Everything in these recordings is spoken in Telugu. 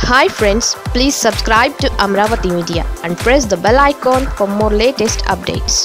Hi friends please subscribe to Amaravati media and press the bell icon for more latest updates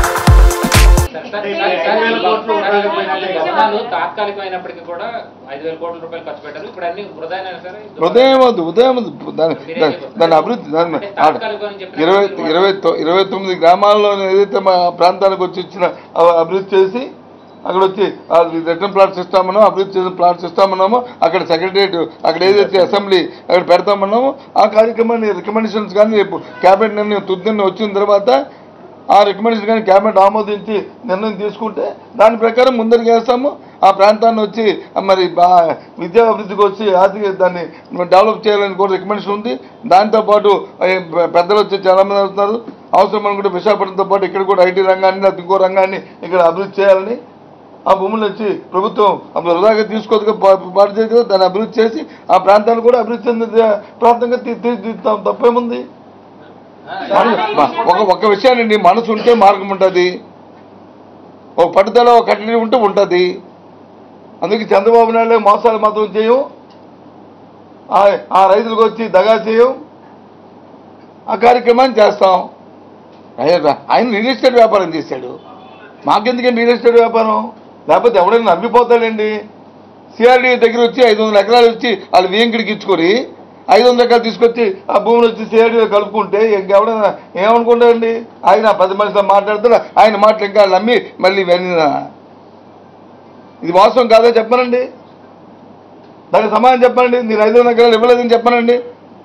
గమనాలు తాత్కాలికమైనప్పటికీ కూడా ఐదు వేల కోట్ల రూపాయలు ఖర్చు పెట్టారు ఇప్పుడు అన్ని వృధా అయినా సరే ఉదయం వద్దు ఉదయం వద్దు దాని దాని- దాని అభివృద్ధి దాని ఆడ- ఇరవై ఇరవై తొ- ఇరవై తొమ్మిది గ్రామాల్లో ఏదైతే మా ప్రాంతానికి వచ్చి ఇచ్చిన అవ- అభివృద్ధి చేసి అక్కడ వచ్చి రిటర్న్ ప్లాట్స్ ఇస్తామనో అభివృద్ధి చేసిన ప్లాట్స్ ఇస్తామన్నామో అక్కడ సెక్రటరియట్ అక్కడ ఏదైతే అసెంబ్లీ అక్కడ పెడతామన్నామో ఆ కార్యక్రమాన్ని రికమెండేషన్స్ కానీ రేపు క్యాబినెట్ నిర్ణయం తుది నిర్ణయం వచ్చిన తర్వాత ఆ రికమెండేషన్ కానీ క్యాబినెట్ ఆమోదించి నిర్ణయం తీసుకుంటే దాని ప్రకారం ముందరికి వేస్తాము ఆ ప్రాంతాన్ని వచ్చి మరి బా విద్యా అభివృద్ధికి వచ్చి ఆర్థిక దాన్ని డెవలప్ చేయాలని కూడా రికమెండేషన్ ఉంది దాంతోపాటు ఏ, పె- పెద్దలు వచ్చి చాలామంది వస్తున్నారు అవసరం అనుకుంటే విశాఖపట్నంతో పాటు ఇక్కడ కూడా ఐటీ రంగాన్ని లేకపోతే ఇంకో రంగాన్ని ఇక్కడ అభివృద్ధి చేయాలని ఆ భూములు వచ్చి ప్రభుత్వం అప్పుడు వృధాగా తీసుకోదుగా పాటు చేయదు కదా, దాన్ని అభివృద్ధి చేసి ఆ ప్రాంతాన్ని కూడా అభివృద్ధి చెందిన ప్రాంతంగా తీ- తీర్చిదిద్దుతాం తప్పేముంది మన- మ- ఒక ఒక విషయాన్ని మనసు ఉంటే మార్గం ఉంటుంది ఒక పట్టుదల ఒక కట్టడి ఉంటే ఉంటుంది అందుకే చంద్రబాబు నాయుడు మోసాలు మాత్రం చేయం ఆ- ఆ రైతులకు వచ్చి దగా చేయం ఆ కార్యక్రమాన్ని చేస్తాం ఆయన ఆయన రియల్ ఎస్టేట్ వ్యాపారం చేశాడు మాకెందుకండి రియల్ ఎస్టేట్ వ్యాపారం లేకపోతే ఎవడైనా నమ్మిపోతాడండి సిఆర్డీ దగ్గర వచ్చి ఐదు వందల ఎకరాలు వచ్చి వాళ్ళు వేంకిడికి ఇచ్చుకొని ఐదు వందల ఎకరాలు తీసుకొచ్చి ఆ భూమిని వచ్చి సిఆర్డీలో కలుపుకుంటే ఇంకెవడైనా ఏమనుకుంటాడండి ఆయన పది మందితో మాట్లాడుతాడు ఆయన మాటలు ఇంకా నమ్మి మళ్ళీ వెళ్ళిన ఇది మోసం కాదా చెప్పనండి దానికి సమాధానం చెప్పండి మీరు ఐదు వందల ఎకరాలు ఇవ్వలేదని చెప్పనండి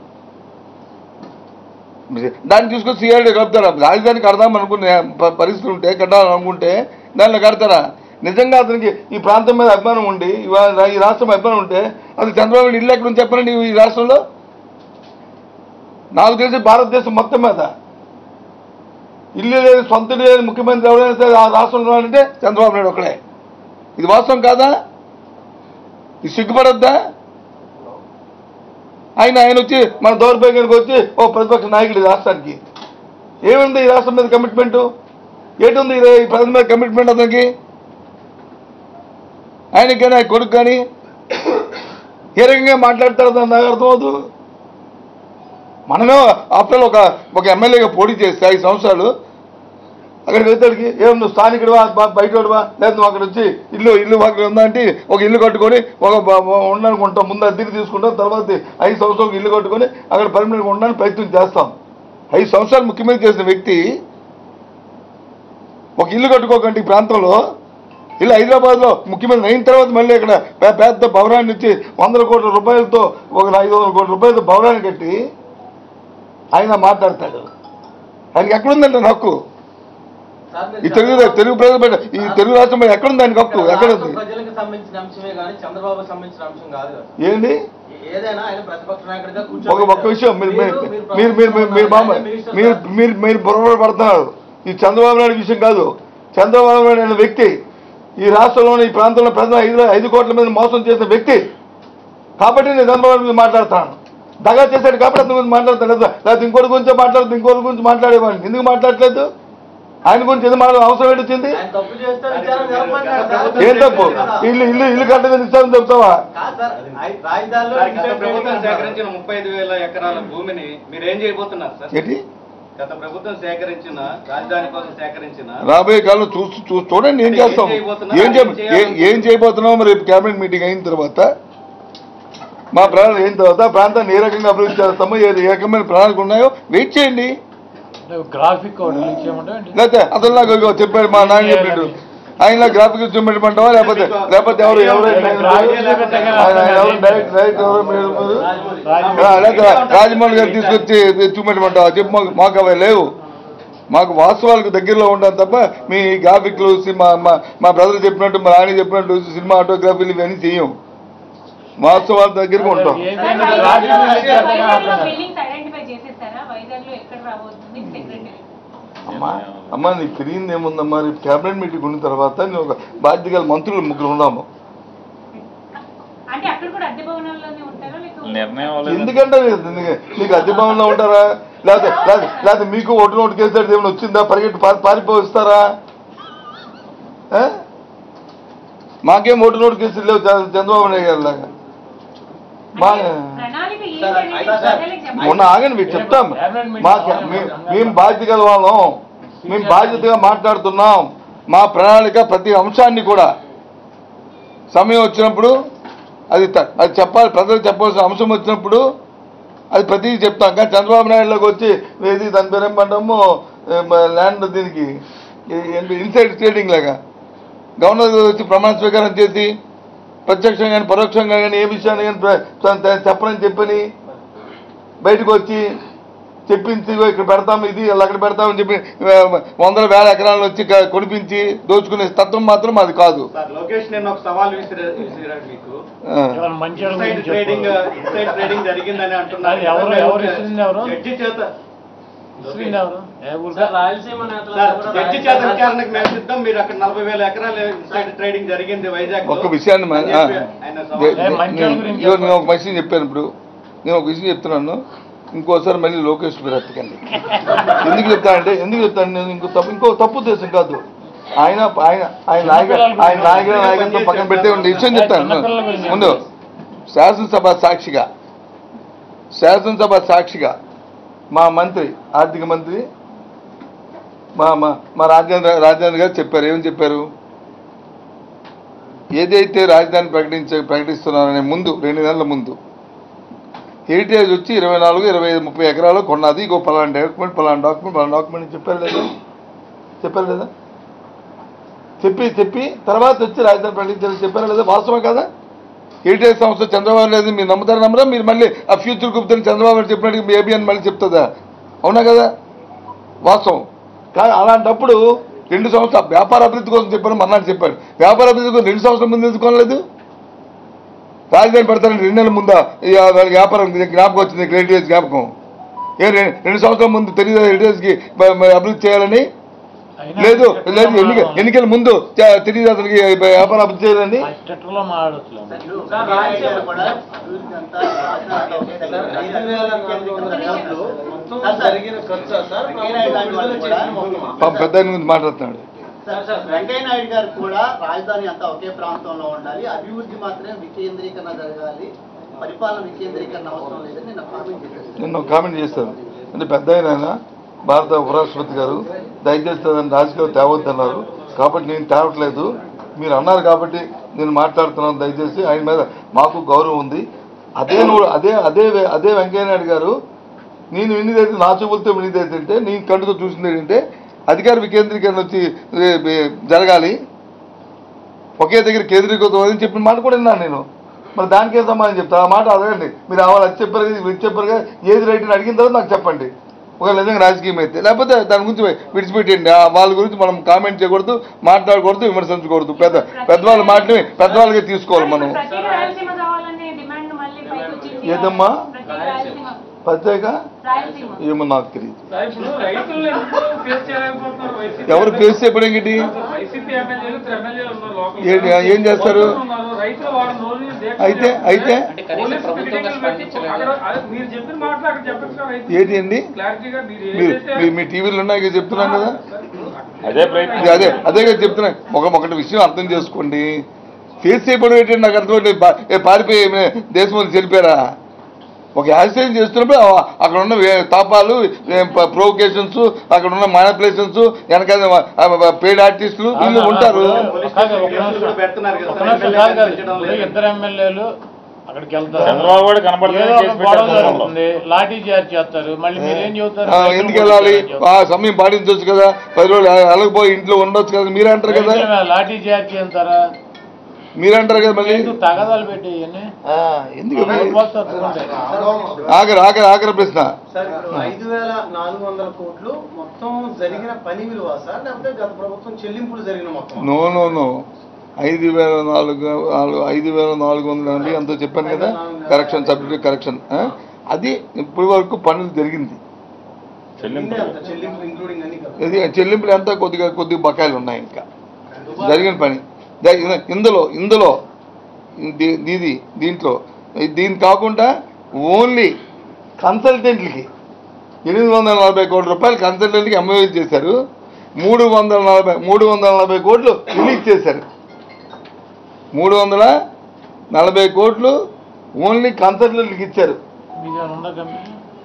దాన్ని తీసుకొని సిఆర్డీ కలుపుతారా రాజధానికి కడదాం అనుకునే ప- పరిస్థితి ఉంటే కట్టాలని అనుకుంటే దానిలో కడతారా నిజంగా అతనికి ఈ ప్రాంతం మీద అభిమానం ఉండి ఇవాళ ఈ రాష్ట్రం అభిమానం ఉంటే అది చంద్రబాబు నాయుడు ఇల్లు ఎక్కడ ఉంది చెప్పనండి ఈ రాష్ట్రంలో నాకు తెలిసి భారతదేశం మొత్తం మీద ఇల్లు లేదు సొంత ఇల్లు లేదు ముఖ్యమంత్రి ఎవరైనా సరే ఆ రాష్ట్రంలో అంటే చంద్రబాబు నాయుడు ఒకడే ఇది వాస్తవం కాదా ఇది సిగ్గుపడొద్దా ఆయన ఆయన వచ్చి మన దౌర్భాగ్యానికి వచ్చి ఓ ప్రతిపక్ష నాయకుడు ఈ రాష్ట్రానికి ఏముంది ఈ రాష్ట్రం మీద కమిట్మెంట్ ఏటుంది ఈ ఈ ప్రజల మీద కమిట్మెంట్ అతనికి ఆయనకి కానీ ఆయన కొడుకు కానీ ఏ రకంగా మాట్లాడతారు దాన్ని నాకు అర్థమవుతూ మనమే ఆఫ్టర్ ఒక ఒక ఎమ్మెల్యేగా పోటీ చేస్తే ఐదు సంవత్సరాలు అక్కడికి వెళ్తాడికి ఏం నువ్వు స్థానికుడివా బ- బయటోడివా లేదా నువ్వు అక్కడ వచ్చి ఇల్లు ఇల్లు అక్కడ ఉందా అంటే ఒక ఇల్లు కట్టుకొని ఒక బ- బ- ఉండడానికి ఉంటాం ముందు అద్దెకి తీసుకుంటాం తర్వాత ఐదు సంవత్సరాలకు ఇల్లు కట్టుకొని అక్కడ పర్మనెంట్గా ఉండడానికి ప్రయత్నం చేస్తాం ఐదు సంవత్సరాలు ముఖ్యమంత్రి చేసిన వ్యక్తి ఒక ఇల్లు కట్టుకోకండి ఈ ప్రాంతంలో ఇలా హైదరాబాద్లో ముఖ్యమంత్రి అయిన తర్వాత మళ్ళీ ఇక్కడ పె- పెద్ద భవనాన్ని ఇచ్చి వందల కోట్ల రూపాయలతో ఒక ఐదు వందల కోట్ల రూపాయలతో భవనాన్ని కట్టి ఆయన మాట్లాడతాడు ఆయనకి ఎక్కడుందండి హక్కు ఈ తెలుగు తెలుగు ప్రజల పైన ఈ తెలుగు రాష్ట్రం పైన ఎక్కడుంది దానికి హక్కు ఎక్కడ ఉంది ప్రజలకు సంబంధించిన అంశమే కానీ చంద్రబాబు సంబంధించిన అంశం కాదు కదా ఏంటి ఏదైనా ఆయన ప్రతిపక్ష నాయకుడిగా ఒక ఒక్క విషయం మీరు మీరు మీరు మీరు మీరు మీరు మామ మీరు మీరు మీరు పొరపాటు పడుతున్నారు ఈ చంద్రబాబు నాయుడు విషయం కాదు చంద్రబాబు నాయుడు అనే వ్యక్తి ఈ రాష్ట్రంలోని ఈ ప్రాంతంలో ప్రజలు ఐదు ఐదు కోట్ల మంది మోసం చేసిన వ్యక్తి కాబట్టి నేను చంద్రబాబు నాయుడు గురించి మాట్లాడతాను దగా చేశాడు కాబట్టి అతని గురించి మాట్లాడతాను లేదా లేకపోతే ఇంకోటి గురించి మాట్లాడుతూ ఇంకోటి గురించి మాట్లాడేవాడిని ఎందుకు మాట్లాడట్లేదు ఆయన గురించి ఎందుకు మాట్లాడే అవసరం ఏంటి వచ్చింది ఆయన తప్పు చేస్తే విచారణ జరపమన్నారు సార్. ఏం తప్పు ఇల్లు ఇల్లు ఇల్లు కట్టదని ఇస్తామని చెప్తావా కాదు సార్ ఆయన రాజధానిలో గత ప్రభుత్వం రిజర్వ్ సేకరించిన ముప్పై ఐదు వేల ఎకరాల భూమిని మీరు ఏం చేయబోతున్నారు సార్ ఏంటి గత ప్రభుత్వం సేకరించిన రాజధాని కోసం సేకరించిన రాబోయే కాలంలో చూసి చూ చూడండి ఏం చేస్తాం ఏం చేయబోతున్నారు? ఏం చే ఏం చేయాలి? ఏ- ఏం చేయబోతున్నాం మరి క్యాబినెట్ మీటింగ్ అయిన తర్వాత మా ప్రణాళిక అయిన తర్వాత ప్రాంతాన్ని ఏ రకంగా అభివృద్ధి చేస్తామో ఏ ఏ రకమైన ప్రణాళిక ఉన్నాయో వెయిట్ చేయండి గ్రాఫిక్ రిలీజ్ చేయమంటే లేకపోతే అతను నాకు ఇదిగో చెప్పాడు మా నాన్న చెప్పాడు ఆయన గ్రాఫిక్ చూపెట్టమంటావా లేకపోతే లేకపోతే ఎవరు ఎవరైనా ఆయన ఎవరు డైరెక్ట్ డైరెక్ట్ ఎవరు మీరు మీరు? ఆ, లేకపోతే రాజమౌళి గారు తీసుకొచ్చి చూపెట్టమంటావా చెప్పు మాకు మాకు అవి లేవు మాకు వాస్తవాలకు దగ్గరలో ఉంటాం తప్ప మీ గ్రాఫిక్లు సినిమా మా మా బ్రదర్ చెప్పినట్టు మా నాని చెప్పినట్టు సినిమా ఆటోగ్రఫీలు ఇవన్నీ చెయ్యం వాస్తవాల దగ్గరకు ఉంటాం బిల్డింగ్స్ ఐడెంటిఫై చేసేసారా వైజాగ్ లో ఎక్కడ రాబోతుంది సెక్రటరీ అమ్మా అమ్మా నీకు తెలియదు ఏముందమ్మా రేపు క్యాబినెట్ మీటింగ్ ఉన్న తర్వాత నేను ఒక బాధ్యత గల మంత్రులు ముగ్గురు ఉన్నాము అంటే అక్కడ కూడా అద్దె భవనాల్లోనే ఉంటారా లేక నిర్ణయం అవ్వలేదు. ఎందుకంటే నీకు- నీకు అద్దె భవన్లో ఉంటారా లేకపోతే లేకపోతే లేకపోతే మీకు ఓటు నోటు కేసాడు ఏమైనా వచ్చిందా పరిగెట్టి పారి పారిపోయిస్తారా ఆ? మాకేం ఓటు నోటు కేసులు లేవు చంద్ర- చంద్రబాబు నాయుడు గారి లాగా మా ప్రణాళిక నిజంగా ఏంటి సార్, అనేది అయితే సార్, ప్రజలకు చెప్పండి. మొన్న ఆగండి మీరు చెప్తాం మా మేము- మేము బాధ్యత గల వాళ్ళం మేము బాధ్యతగా మాట్లాడుతున్నాం మా ప్రణాళిక ప్రతి అంశాన్ని కూడా సమయం వచ్చినప్పుడు అది త- అది చెప్పాలి ప్రజలకు చెప్పాల్సిన అంశం వచ్చినప్పుడు అది ప్రతిదీ చెప్తాం కానీ చంద్రబాబు నాయుడులోకి వచ్చి ఏది దాని పేరు ఏమంటాము ల్యాండ్ దీనికి ఇన్సైడ్ ట్రేడింగ్ లాగా గవర్నర్ వచ్చి ప్రమాణ స్వీకారం చేసి ప్రత్యక్షంగా కానీ పరోక్షంగా కానీ ఏ విషయాన్ని కానీ ప్ర- ప్ర- చెప్పనని చెప్పని బయటకు వచ్చి చెప్పించి "ఇగో ఇక్కడ పెడతాం ఇది ఇలా అక్కడ పెడతామని చెప్పి ఆ, వందల వేల ఎకరాలు వచ్చి క- కొనిపించి దోచుకునే తత్వం మాత్రం అది కాదు సార్ లోకేష్ నేను ఒక సవాల్ విసిరా విసిరాడు మీకు ఆ. ఎవరు మంచి వాళ్ళ ఇన్సైడ్ గురించి ట్రేడింగ్ చెప్పు. ఇన్సైడ్ ట్రేడింగ్ జరిగిందని అంటున్నారు అది ఎవరు- ఎవరు ఇస్తుంది ఎవరు? జడ్జి చేత ముస్లిం ఎవరు ఏ ఊరు సార్ రాయలసీమ నేతలు సార్ కూడా జడ్జి రాయలసీమ చేత విచారణకు మేము సిద్ధం మీరు అక్కడ నలభై వేల ఎకరాలు ఇన్సైడ్ ట్రేడింగ్ జరిగింది వైజాగ్ ఒక్క విషయాన్ని మన- ఆ. ఆయన దే- సవాల్ ఏ, మంచి వాళ్ళ గురించి ఇదిగో నేను ఒక విషయం చెప్పాను ఇప్పుడు నేను ఒక విషయం చెప్తున్నాను ఇంకోసారి మళ్ళీ లోకేష్ మీరు ఎత్తకండి ఎందుకు చెప్తానంటే ఎందుకు చెప్తాను నేను ఇంకో తప్పు ఇంకో తప్పు ఉద్దేశం కాదు ఆయన ఆయన ఆయన నాయక ఆయన నాయకుల నాయకత్వం పక్కన పెట్టే ఉండే విషయం చెప్తాను ముందు శాసనసభ సాక్షిగా శాసనసభ సాక్షిగా మా మంత్రి ఆర్థిక మంత్రి మా మా మా రాజేంద్ర రాజేంద్ర గారు చెప్పారు ఏమని చెప్పారు ఏదైతే రాజధాని ప్రకటించ ప్రకటిస్తున్నారనే ముందు రెండు నెలల ముందు హెరిటేజ్ వచ్చి ఇరవై నాలుగు ఇరవై ఐదు ముప్పై ఎకరాలు కొన్నది ఇంకో పలానా డాక్యుమెంట్ పలానా డాక్యుమెంట్ పలానా డాక్యుమెంట్ అని చెప్పారు లేదా చెప్పారు లేదా చెప్పి చెప్పి తర్వాత వచ్చి రాజధాని ప్రకటించాలని చెప్పారా లేదా వాస్తవం కదా హెరిటేజ్ సంస్థ చంద్రబాబు లేదు మీరు నమ్ముతారా నమ్మరా మీరు మళ్ళీ ఆ ఫ్యూచర్ గుప్తని చంద్రబాబు నాయుడు చెప్పినట్టు మీ ఏబీ అని మళ్ళీ చెప్తుందా అవునా కదా వాస్తవం కానీ అలాంటప్పుడు రెండు సంవత్సరాలు వ్యాపార అభివృద్ధి కోసం చెప్పారు మన్నాడు చెప్పాడు వ్యాపార అభివృద్ధి కోసం రెండు సంవత్సరాల ముందు ఎందుకు కొనలేదు రాజధాని పెడతారని రెండు నెలల ముందా ఈ ఆ వారి వ్యాపారం జ్ఞాపకం వచ్చింది హెరిటేజ్ జ్ఞాపకం ఏ రె- రెండు సంవత్సరాల ముందు తెలియదు హెరిటేజ్కి బ- బ- అభివృద్ధి చేయాలని అయినా లేదు స్టేట్లో లేదు ఎన్నిక మాట్లాడదాం. ఎన్నికల ముందు చ- తెలియదు అతనికి వ్యాపారం అభివృద్ధి చేయాలని ఆ స్టేట్లో మాట్లాడచ్చు సార్ రాయలసీమ కూడా ఐదు వేల నాలుగు వందల కోట్లు మొత్తం జరిగిన ఖర్చు సార్ విడుదల చేసిన మొత్తం పాపం పెద్ద ఆయన గురించి మాట్లాడుతున్నాడు సార్ సార్ వెంకయ్య నాయుడు గారు కూడా రాజధాని అంతా ఒకే ప్రాంతంలో ఉండాలి అభివృద్ధి మాత్రమే వికేంద్రీకరణ జరగాలి పరిపాలన వికేంద్రీకరణ అవసరం లేదని నిన్న కామెంట్ చేశారు నిన్న ఒక కామెంట్ చేశారు అంటే పెద్ద ఆయన ఆయన భారత ఉపరాష్ట్రపతి గారు దయచేసి దాన్ని రాజకీయాలు తేవద్దన్నారు కాబట్టి నేను తేవట్లేదు మీరు అన్నారు కాబట్టి నేను మాట్లాడుతున్నాను దయచేసి ఆయన మీద మాకు గౌరవం ఉంది అదే నువ్వు అదే అదే వే- అదే వెంకయ్య నాయుడు గారు నేను విన్నదైతే నా చూపులతో విన్నదైతే అంటే నేను కంటితో చూసింది ఏంటంటే అధికార వికేంద్రీకరణ వచ్చి ఏ, ఏ, జరగాలి ఒకే దగ్గర కేంద్రీకృతం అని చెప్పిన మాట కూడా విన్నాను నేను మరి దానికే సమాధానం చెప్తా ఆ మాట అడగండి మీరు వాళ్ళు అది చెప్పారు కదా ఇది చెప్పారు కదా ఏది రైట్ అని అడిగిన తర్వాత నాకు చెప్పండి ఒకవేళ నిజంగా రాజకీయం అయితే లేకపోతే దాని గురించి విడిచిపెట్టండి ఆ వాళ్ళ గురించి మనం కామెంట్ చేయకూడదు మాట్లాడకూడదు విమర్శించకూడదు పెద్ద పెద్దవాళ్ళ మాటని పెద్దవాళ్ళకే తీసుకోవాలి మనం ప్రత్యేక రాయలసీమ కావాలనే డిమాండ్ మళ్ళీ పైకి వచ్చింది ఏదమ్మా? ప్రత్యేక రాయలసీమ ప్రత్యేక రాయలసీమ ఏమో నాకు తెలియదు ఇప్పుడు రైతులు ఎందుకు ఫేస్ చేయలేకపోతున్నారు వైసీపీ ఎవరు ఫేస్ చేయడం ఏంటి వైసీపీ ఎమ్మెల్యేలు ఇద్దరు ఎమ్మెల్యేలు ఉన్నారు లోకల్ ఏంటి, ఏం చేస్తారు? ఉన్నారు. రైతులు వారం రోజులు దీక్ష అయితే అయితే అంటే కనీసం పోలీసు ప్రభుత్వంగా పికెటింగ్లు పెట్టి స్పందించలేదు అక్కడ అదే మీరు చెప్పిన మాటలు అక్కడ చెప్పచ్చు కదా రైతులు. ఏంటి అండి క్లారిటీగా మీరు మీరు ఏదైతే మీ- మీ టీవీలో ఉన్నాయి కదా చెప్తున్నాను కదా అదే ఇది అదే అదే కదా చెప్తున్నా ఒక ఒకటి విషయం అర్థం చేసుకోండి ఫేస్ చేయబడి ఏంటంటే నాకు అర్థమైంది పా- ఏ పారిపోయి ఏమైనా దేశం వదిలి చెరిపారా ఒక యాక్సిడెంట్ చేస్తున్నప్పుడు ఆ- అక్కడ ఉన్న వే- తాపాలు ప్రొవకేషన్స్ అక్కడ ఉన్న మానిపులేషన్స్ వెనకాల పెయిడ్ ఆర్టిస్టులు వీళ్ళు ఉంటారు పోలీస్ కాదు, స్టేషన్ ఒక కేసులు కూడా పెడుతున్నారు కదా ఒక సార్, నిమిషం ఎమ్మెల్యే కాదు కాదు. పెంచడం ఇప్పుడు లేదు. ఇద్దరు ఎమ్మెల్యేలు అక్కడికి వెళ్తారు చంద్రబాబు కూడా కనపడతాడు, ఏదో ఒక కేసు గొడవ పెట్టారు జరుగుతుంది లాఠీ చార్జ్ చేస్తారు మళ్ళీ మీరేం చెబుతారు ఆ, ఎందుకు వెళ్ళాలి ఆ సమయం పాటించవచ్చు కదా పది రోజులు వెళ్ళకపోయి ఇంట్లో ఉండొచ్చు కదా మీరే అంటారు కదా రైతుల మీద లాఠీ చార్జ్ చేస్తారా మీరే అంటారు కదా మళ్ళీ ఎందుకు తగదాలు పెట్టి ఇవన్నీ ఆ, ఎందుకు పోస్తారు చూడండి. ఆఖరి ఆఖరి ఆఖరి ప్రశ్న సార్ ఇప్పుడు ఐదు వేల నాలుగు వందల కోట్లు మొత్తం జరిగిన పని విలువ సార్ లేకపోతే గత ప్రభుత్వం చెల్లింపులు జరిగిన మొత్తం నో నో నో ఐదు వేల నాలుగు నాలుగు ఐదు వేల నాలుగు వందల ఎనభై అంతా చెప్పాను కదా కరెక్షన్ సబ్జెక్ట్ కరెక్షన్ ఆ? అది ఇప్పటి వరకు పనులు జరిగింది ఇన్ని అంత చెల్లింపులు ఇంక్లూడింగ్ అన్ని కలిపి. ఇది చెల్లింపులు అంతా కొద్దిగా కొద్దిగా బకాయిలు ఉన్నాయి ఇంకా జరిగిన పని ద- ఇందులో ఇందులో ఇది ఇది దీంట్లో దీని కాకుండా ఓన్లీ కన్సల్టెంట్లకి ఎనిమిది వందల నలభై కోట్ల రూపాయలు కన్సల్టెంట్కి ఎంఓయూ చేశారు మూడు వందల నలభై మూడు వందల నలభై కోట్లు రిలీజ్ చేశారు మూడు వందల నలభై కోట్లు ఓన్లీ కన్సల్టెంట్కి ఇచ్చారు మీకు ఏమైనా ఉందా కంపెనీ